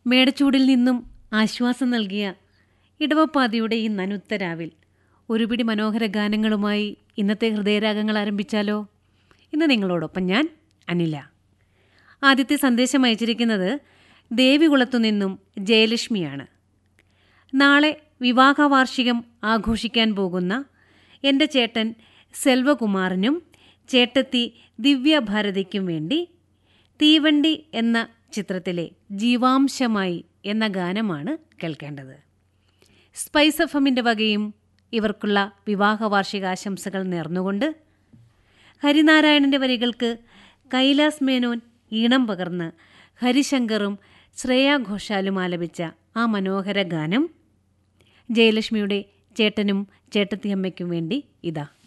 മേടച്ചൂടിൽ നിന്നും ആശ്വാസം നൽകിയ ഇടവപ്പാതിയുടെ ഈ നനുത്തരാവിൽ ഒരു പിടി മനോഹര ഗാനങ്ങളുമായി ഇന്നത്തെ ഹൃദയരാഗങ്ങൾ ആരംഭിച്ചാലോ ഇന്ന് നിങ്ങളോടൊപ്പം ഞാൻ അനില ആദ്യത്തെ സന്ദേശം അയച്ചിരിക്കുന്നത് ദേവികുളത്തു നിന്നും ജയലക്ഷ്മിയാണ് നാളെ വിവാഹ വാർഷികം ആഘോഷിക്കാൻ പോകുന്ന എൻ്റെ ചേട്ടൻ സെൽവകുമാറിനും ചേട്ടത്തി ദിവ്യഭാരതിക്കും വേണ്ടി തീവണ്ടി എന്ന ചിത്രത്തിലെ ജീവാംശമായി എന്ന ഗാനമാണ് കേൾക്കേണ്ടത് സ്പൈസ് എഫ് എമ്മിൻ്റെ വകയും ഇവർക്കുള്ള വിവാഹ വാർഷികാശംസകൾ നേർന്നുകൊണ്ട് ഹരിനാരായണൻ്റെ വരികൾക്ക് കൈലാസ് മേനോൻ ഈണം പകർന്ന് ഹരിശങ്കറും ശ്രേയ ഘോഷാലും ആലപിച്ച ആ മനോഹര ഗാനം ജയലക്ഷ്മിയുടെ ചേട്ടനും ചേട്ടത്തിയമ്മയ്ക്കും വേണ്ടി ഇതാ